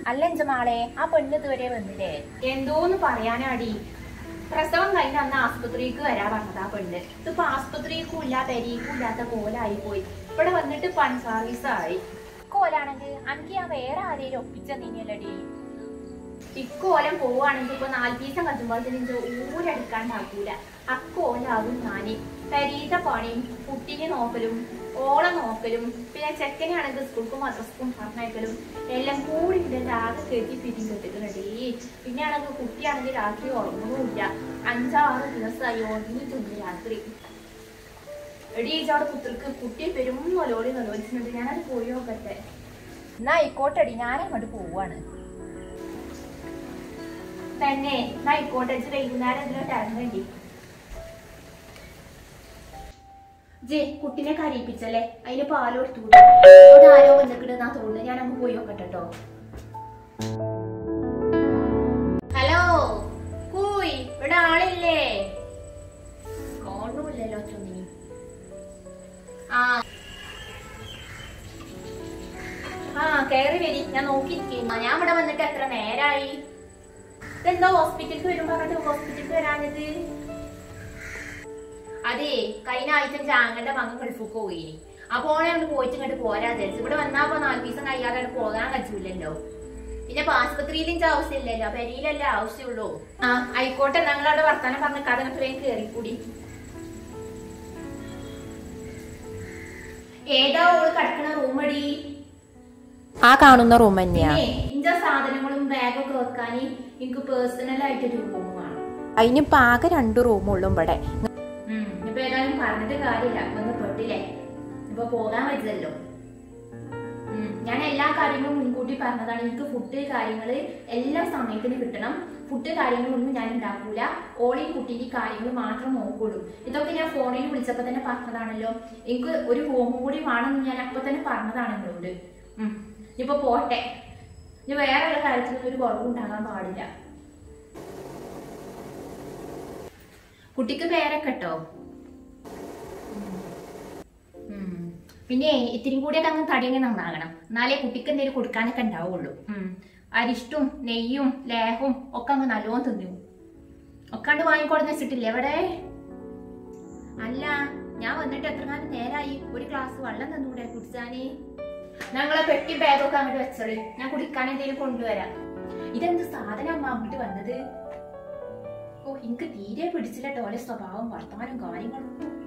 അല്ല എന്റെ മാളെ ആ പെണ്ണ് ഇതുവരെ വന്നില്ലേ എന്തോന്ന് പറയാനാടി പ്രസവം കഴിഞ്ഞ അന്ന് ആസ്പത്രിക്ക് വരാ പറഞ്ഞത് ആ പെണ്ണ് ഇതിപ്പോ ആസ്പത്രിക്കും ഇല്ല പെരീക്കും ഇല്ലാത്ത പോലായി പോയി ഇവിടെ വന്നിട്ട് പൺ സർവീസ് ആയി കോലാണെങ്കിൽ അനക്ക് ഞാൻ വേറെ ആരെയും ഒപ്പിച്ച നീനല്ലടി ഇക്കോലം പോവാണെങ്കിൽ ഇപ്പൊ നാൽപ്പീസം കത്തുമ്പോഴത്തേനും ഊരെടുക്കാണ്ടാക്കൂല അക്കോലാവും ഞാന് പെരീത്ത പണിയും കുട്ടിനെ നോക്കലും ഓളെ നോക്കലും പിന്നെ ചെക്കനെ ആണെങ്കിൽ സ്കൂൾക്കും മദ്രസ്ക്കും പറഞ്ഞയക്കലും എല്ലാം കൂടി ഇതിന്റെ ആകെ കെട്ടി പിരിഞ്ഞ് കെട്ടിക്കണടേ പിന്നെ ആണെങ്കിൽ കുട്ടിയാണെങ്കിൽ രാത്രി ഉറങ്ങുന്നുമില്ല അഞ്ചാറ് ദിവസമായി ഉറങ്ങിയിട്ടുണ്ട് രാത്രി എടി ഇജവിടെ പുത്രക്ക് കുട്ടിയെ പെരും നൊലോടി നൊലോച്ചിട്ടുണ്ട് ഞാനത് പോയി നോക്കട്ടെ എന്നാ ആയിക്കോട്ടെടി ഞാൻ അങ്ങോട്ട് പോവാണ് തന്നെ ആയിക്കോട്ടെ ഇജ്ജ് വൈകുന്നേരം ഇതിലോട്ട് ഇറങ്ങണ്ടി ജെ കുട്ടിനെ കരയിപ്പിച്ചല്ലേ അതിന് പാല് കൊടുത്തു അവിടെ ആരോ വന്നിക്കിടുന്നാ തോന്നുന്നു ഞാൻ അങ്ങ് പോയി നോക്കട്ടെ കേട്ടോ ഹലോ കൂയ് ഇവിടെ ആളില്ലേ കാണുന്നില്ലല്ലോ ചുമി ആ ആ കയറി വരി ഞാൻ നോക്കിയിരിക്കുന്നു ഞാൻ ഇവിടെ വന്നിട്ട് എത്ര നേരായി ഇതെന്താ ഹോസ്പിറ്റലിൽ വരും പറഞ്ഞിട്ട് ഹോസ്പിറ്റലിൽ വരാഞ്ഞത് അതെ കഴിഞ്ഞ ആഴ്ച ചാങ്ങന്റെ മകൻ ഗൾഫിക്ക് പോയി അപ്പൊ ഓണെ അങ്ങോട്ട് പോയിട്ട് ഇങ്ങോട്ട് പോരാ വിചാരിച്ചു ഇവിടെ വന്നാ നാല് ദിവസം കഴിയാതെ അങ്ങട് പോകാൻ കഴിച്ചില്ലല്ലോ പിന്നെ ഇപ്പൊ ആസ്പത്രിയിലും ഇഞ്ച ആവശ്യമില്ലല്ലോ പെരിയിലല്ലേ ആവശ്യമുള്ളൂ ആ ആയിക്കോട്ടെ ഞങ്ങളവിടെ വർത്താനം പറഞ്ഞ കഥ വേഗം കേറിക്കൂടി ഏതാ ഓള് കിടക്കണ റൂമടി ആ കാണുന്ന റൂം തന്നെയാ പിന്നെ ഇഞ്ച സാധനങ്ങളും ബാഗൊക്കെ വെക്കാൻ എനിക്ക് പേഴ്സണൽ ആയിട്ട് ഒരു റൂം വേണം അതിനിപ്പോ ആകെ രണ്ട് റൂമുള്ളൂ ഇവിടെ ഉം. ഇപ്പൊ ഏതായാലും പറഞ്ഞിട്ട് കാര്യമില്ല ഇപ്പൊ ഒന്ന് പെട്ടില്ലേ ഇപ്പൊ പോകാൻ പറ്റില്ലല്ലോ ഉം. ഞാൻ എല്ലാ കാര്യങ്ങളും മുൻകൂട്ടി പറഞ്ഞതാണ് എനിക്ക് ഫുഡ് കാര്യങ്ങള് എല്ലാ സമയത്തിന് കിട്ടണം ഫുഡ് കാര്യങ്ങളൊന്നും ഞാൻ ഉണ്ടാക്കൂല ഓളി കുട്ടിന്റെ കാര്യങ്ങൾ മാത്രം നോക്കുള്ളൂ ഇതൊക്കെ ഞാൻ ഫോണിൽ വിളിച്ചപ്പോ തന്നെ പറഞ്ഞതാണല്ലോ എനിക്ക് ഒരു റൂമും കൂടി വേണമെന്ന് ഞാൻ അപ്പൊ തന്നെ പറഞ്ഞതാണ് നിങ്ങളോട് ഉം. ഇനിയിപ്പോ പോട്ടെ ഇനി വേറെ ഉള്ള കാര്യത്തിലൊന്നും ഒരു കുറവും ഉണ്ടാകാൻ പാടില്ല കുട്ടിക്ക് പേരൊക്കെ ഇട്ടോ ഉം. പിന്നെ ഇത്തിരി കൂടിയൊക്കെ അങ്ങ് തടിയങ്ങ് നന്നാകണം എന്നാലേ കുട്ടിക്ക് എന്തെങ്കിലും കൊടുക്കാനൊക്കെ ഉണ്ടാവുള്ളൂ ഉം. അരിഷ്ടവും നെയ്യും ലേഹവും ഒക്കെ അങ്ങ് നല്ലോണം തിന്നു ഒക്കാണ്ട് വാങ്ങിക്കൊടുന്ന് വെച്ചിട്ടില്ലേ എവിടെ അല്ല ഞാൻ വന്നിട്ട് എത്ര കാലം നേരായി ഒരു ഗ്ലാസ് വെള്ളം തന്നൂടെ കുടിച്ചാന് ഞങ്ങളെ പെട്ടി ബാഗൊക്കെ അങ്ങോട്ട് വെച്ചോളി ഞാൻ കുടിക്കാൻ എന്തെങ്കിലും കൊണ്ടുവരാം ഇതെന്ത് സാധനം അമ്മ അങ്ങോട്ട് വന്നത് ഓ എനിക്ക് തീരെ പിടിച്ചില്ല ടോലെ സ്വഭാവം വർത്തമാനം കാര്യങ്ങളൊന്നും